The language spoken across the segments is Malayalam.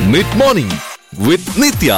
mid morning with Nithya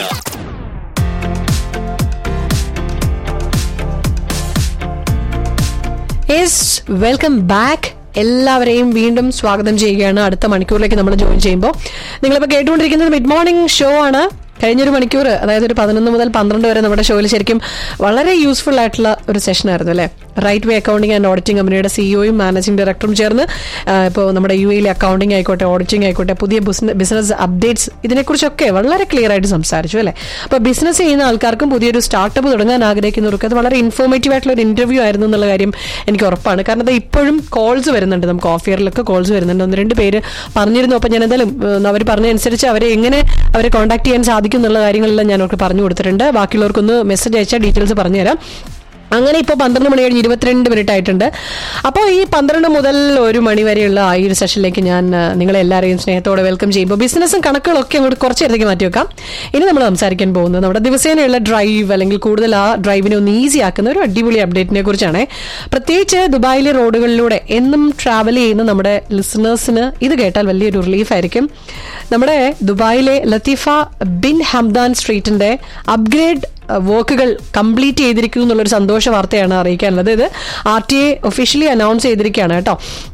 yes welcome back എല്ലാവരെയും വീണ്ടും സ്വാഗതം ചെയ്യുകയാണ് അടുത്ത മണിക്കൂറിലേക്ക് നമ്മൾ ജോയിൻ ചെയ്യുമ്പോൾ നിങ്ങളിപ്പോൾ കേട്ടുകൊണ്ടിരിക്കുന്നത് മിഡ് മോർണിംഗ് ഷോ ആണ് കഴിഞ്ഞൊരു മണിക്കൂർ അതായത് ഒരു പതിനൊന്ന് മുതൽ പന്ത്രണ്ട് വരെ നമ്മുടെ ഷോയിൽ ശരിക്കും വളരെ യൂസ്ഫുൾ ആയിട്ടുള്ള ഒരു സെഷൻ ആയിരുന്നു അല്ലേ Right Way accounting and auditing കമ്പനിയുടെ സിഇഒയും മാനേജിംഗ് ഡയറക്ടറും ചേർന്ന് ഇപ്പോൾ നമ്മുടെ യു എയിലെ അക്കൗണ്ടിംഗ് ആയിക്കോട്ടെ ഓഡിറ്റിംഗ് ആയിക്കോട്ടെ പുതിയ ബിസിനസ് അപ്ഡേറ്റ്സ് ഇതിനെക്കുറിച്ചൊക്കെ വളരെ ക്ലിയർ ആയിട്ട് സംസാരിച്ചു അല്ലേ അപ്പോൾ ബിസിനസ് ചെയ്യുന്ന ആൾക്കാർക്കും പുതിയൊരു സ്റ്റാർട്ടപ്പ് തുടങ്ങാൻ ആഗ്രഹിക്കുന്നവർക്ക് അത് വളരെ ഇൻഫോർമേറ്റീവ് ആയിട്ടുള്ള ഒരു ഇന്റർവ്യൂ ആയിരുന്നു എന്നുള്ള കാര്യം എനിക്ക് ഉറപ്പാണ് കാരണം അത് ഇപ്പോഴും കോൾസ് വരുന്നുണ്ട് നമുക്ക് ഓഫിയറിലൊക്കെ കോൾസ് വരുന്നുണ്ട് ഒന്ന് രണ്ട് പേര് പറഞ്ഞിരുന്നു അപ്പോൾ ഞാൻ എന്തായാലും അവർ പറഞ്ഞതനുസരിച്ച് അവരെ എങ്ങനെ അവരെ കോൺടാക്ട് ചെയ്യാൻ സാധിക്കും എന്നുള്ള കാര്യങ്ങളെല്ലാം ഞാൻ അവർക്ക് പറഞ്ഞു കൊടുത്തിട്ടുണ്ട് ബാക്കിയുള്ളവർക്കൊന്ന് മെസ്സേജ് അയച്ചാൽ ഡീറ്റെയിൽസ് പറഞ്ഞുതരാം അങ്ങനെ ഇപ്പോൾ പന്ത്രണ്ട് മണി കഴിഞ്ഞ് ഇരുപത്തിരണ്ട് മിനിറ്റ് ആയിട്ടുണ്ട് അപ്പോൾ ഈ പന്ത്രണ്ട് മുതൽ ഒരു മണി വരെയുള്ള ആ ഈ ഒരു സെഷനിലേക്ക് ഞാൻ ആ, നിങ്ങളെ എല്ലാവരെയും സ്നേഹത്തോടെ വെൽക്കം ചെയ്യുമ്പോൾ ബിസിനസ്സും കണക്കുകളൊക്കെ അങ്ങോട്ട് കുറച്ച് നേരത്തേക്ക് മാറ്റി വെക്കാം ഇനി നമ്മൾ സംസാരിക്കാൻ പോകുന്നത് നമ്മുടെ ദിവസേനയുള്ള ഡ്രൈവ് അല്ലെങ്കിൽ കൂടുതൽ ആ ഡ്രൈവിനെ ഒന്ന് ഈസി ആക്കുന്ന ഒരു അടിപൊളി അപ്ഡേറ്റിനെ കുറിച്ചാണ് പ്രത്യേകിച്ച് ദുബായിലെ റോഡുകളിലൂടെ എന്നും ട്രാവൽ ചെയ്യുന്ന നമ്മുടെ ലിസണേഴ്സിന് ഇത് കേട്ടാൽ വലിയൊരു റിലീഫ് ആയിരിക്കും നമ്മുടെ ദുബായിലെ ലത്തീഫ ബിൻ ഹംദാൻ സ്ട്രീറ്റിന്റെ അപ്ഗ്രേഡ് വർക്കുകൾ കംപ്ലീറ്റ് ചെയ്തിരിക്കുന്നു എന്നുള്ളൊരു സന്തോഷ വാർത്തയാണ് അറിയിക്കാനുള്ളത് ഇത് R T A officially announce ചെയ്തിരിക്കുകയാണ് കേട്ടോ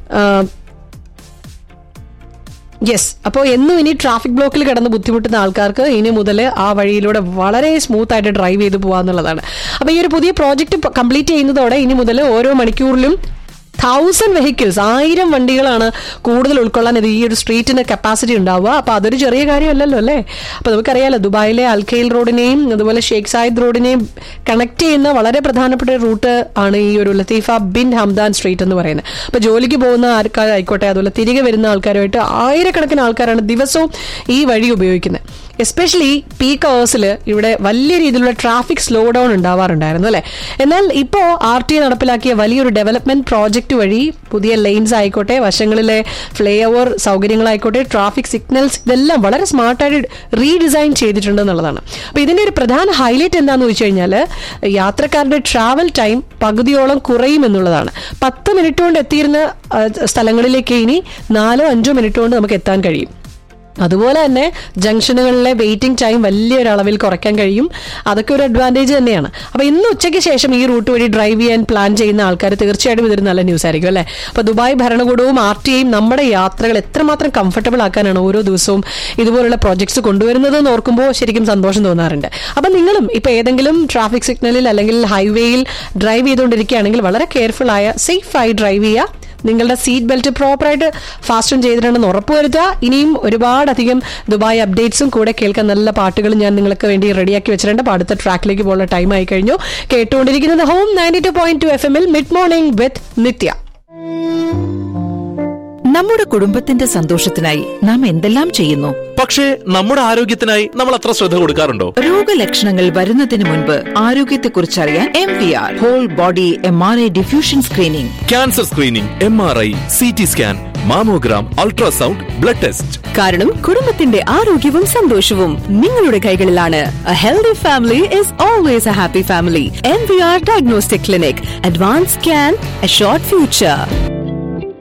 യെസ് അപ്പോൾ എന്നും ഇനി ട്രാഫിക് ബ്ലോക്കിൽ കിടന്ന് ബുദ്ധിമുട്ടുന്ന ആൾക്കാർക്ക് ഇനി മുതൽ ആ വഴിയിലൂടെ വളരെ സ്മൂത്ത് ആയിട്ട് ഡ്രൈവ് ചെയ്ത് പോകാന്നുള്ളതാണ് അപ്പോൾ ഈ ഒരു പുതിയ പ്രോജക്റ്റ് കംപ്ലീറ്റ് ചെയ്യുന്നതോടെ ഇനി മുതൽ ഓരോ മണിക്കൂറിലും തൗസൻഡ് വെഹിക്കിൾസ് ആയിരം വണ്ടികളാണ് കൂടുതൽ ഉൾക്കൊള്ളാൻ ഇത് ഈ ഒരു സ്ട്രീറ്റിന് കപ്പാസിറ്റി ഉണ്ടാവുക അപ്പൊ അതൊരു ചെറിയ കാര്യമല്ലല്ലോ അല്ലേ അപ്പൊ നമുക്കറിയാലോ ദുബായിലെ അൽഖൈൽ റോഡിനെയും അതുപോലെ ഷേഖ് സായിദ് റോഡിനെയും കണക്ട് ചെയ്യുന്ന വളരെ പ്രധാനപ്പെട്ട ഒരു റൂട്ട് ആണ് ഈ ഒരു ലത്തീഫ ബിൻ ഹംദാൻ സ്ട്രീറ്റ് എന്ന് പറയുന്നത് അപ്പൊ ജോലിക്ക് പോകുന്ന ആൾക്കാരായിക്കോട്ടെ അതുപോലെ തിരികെ വരുന്ന ആൾക്കാരുമായിട്ട് ആയിരക്കണക്കിന് ആൾക്കാരാണ് ദിവസവും ഈ വഴി ഉപയോഗിക്കുന്നത് എസ്പെഷ്യലി പീക്ക് അവേഴ്സിൽ ഇവിടെ വലിയ രീതിയിലുള്ള ട്രാഫിക് സ്ലോ ഡൗൺ ഉണ്ടാവാറുണ്ടായിരുന്നു അല്ലെ എന്നാൽ ഇപ്പോൾ ആർ ടി നടപ്പിലാക്കിയ വലിയൊരു ഡെവലപ്മെന്റ് പ്രോജക്റ്റ് വഴി പുതിയ ലൈൻസ് ആയിക്കോട്ടെ വശങ്ങളിലെ ഫ്ലൈ ഓവർ സൗകര്യങ്ങളായിക്കോട്ടെ ട്രാഫിക് സിഗ്നൽസ് ഇതെല്ലാം വളരെ സ്മാർട്ടായിട്ട് റീഡിസൈൻ ചെയ്തിട്ടുണ്ട് എന്നുള്ളതാണ് അപ്പൊ ഇതിന്റെ ഒരു പ്രധാന ഹൈലൈറ്റ് എന്താണെന്ന് വെച്ച് കഴിഞ്ഞാൽ യാത്രക്കാരുടെ ട്രാവൽ ടൈം പകുതിയോളം കുറയും എന്നുള്ളതാണ് പത്ത് മിനിറ്റ് കൊണ്ട് എത്തിയിരുന്ന ആ, സ്ഥലങ്ങളിലേക്ക് ഇനി നാലോ അഞ്ചോ മിനിറ്റ് കൊണ്ട് നമുക്ക് എത്താൻ കഴിയും അതുപോലെ തന്നെ ജംഗ്ഷനുകളിലെ വെയിറ്റിംഗ് ടൈം വലിയൊരു അളവിൽ കുറയ്ക്കാൻ കഴിയും അതൊക്കെ ഒരു അഡ്വാൻറ്റേജ് തന്നെയാണ് അപ്പോൾ ഇന്ന് ഉച്ചയ്ക്ക് ശേഷം ഈ റൂട്ട് വഴി ഡ്രൈവ് ചെയ്യാൻ പ്ലാൻ ചെയ്യുന്ന ആൾക്കാർ തീർച്ചയായിട്ടും ഇതൊരു നല്ല ന്യൂസ് ആയിരിക്കും അല്ലേ അപ്പോൾ ദുബായ് ഭരണകൂടവും ആർ ടി ഐയും നമ്മുടെ യാത്രകൾ എത്രമാത്രം കംഫർട്ടബിൾ ആക്കാനാണ് ഓരോ ദിവസവും ഇതുപോലുള്ള പ്രോജക്ട്സ് കൊണ്ടുവരുന്നത് എന്ന് ഓർക്കുമ്പോൾ ശരിക്കും സന്തോഷം തോന്നാറുണ്ട് അപ്പം നിങ്ങളും ഇപ്പോൾ ഏതെങ്കിലും ട്രാഫിക് സിഗ്നലിൽ അല്ലെങ്കിൽ ഹൈവേയിൽ ഡ്രൈവ് ചെയ്തുകൊണ്ടിരിക്കുകയാണെങ്കിൽ വളരെ കെയർഫുൾ ആയ സേഫായി ഡ്രൈവ് ചെയ്യുക നിങ്ങളുടെ സീറ്റ് ബെൽറ്റ് പ്രോപ്പറായിട്ട് ഫാസ്റ്റൺ ചെയ്തിട്ടുണ്ടെന്ന് ഉറപ്പുവരുത്തുക ഇനിയും ഒരുപാടധികം ദുബായ് അപ്ഡേറ്റ്സും കൂടെ കേൾക്കാൻ നല്ല പാട്ടുകളും ഞാൻ നിങ്ങൾക്ക് വേണ്ടി റെഡിയാക്കി വെച്ചിട്ടുണ്ട് അപ്പോൾ അടുത്ത ട്രാക്കിലേക്ക് പോകുന്ന ടൈം ആയി കഴിഞ്ഞു കേട്ടുകൊണ്ടിരിക്കുന്നത് home ninety two point two F എമ്മിൽ മിഡ് മോർണിംഗ് വിത്ത് നിത്യ നമ്മുടെ കുടുംബത്തിന്റെ സന്തോഷത്തിനായി നാം എന്തെല്ലാം ചെയ്യുന്നു പക്ഷേ നമ്മുടെ ആരോഗ്യത്തിനായി നമ്മൾ അത്ര ശ്രദ്ധ കൊടുക്കാറുണ്ടോ രോഗലക്ഷണങ്ങൾ വരുന്നതിന് മുൻപ് ആരോഗ്യത്തെക്കുറിച്ച് അറിയാൻ M V R whole body M R I diffusion screening cancer screening M R I C T scan mammogram ultrasound blood test കാരണം കുടുംബത്തിന്റെ ആരോഗ്യവും സന്തോഷവും നിങ്ങളുടെ കൈകളിലാണ് a healthy family is always a happy family M V R diagnostic clinic advance scan assured future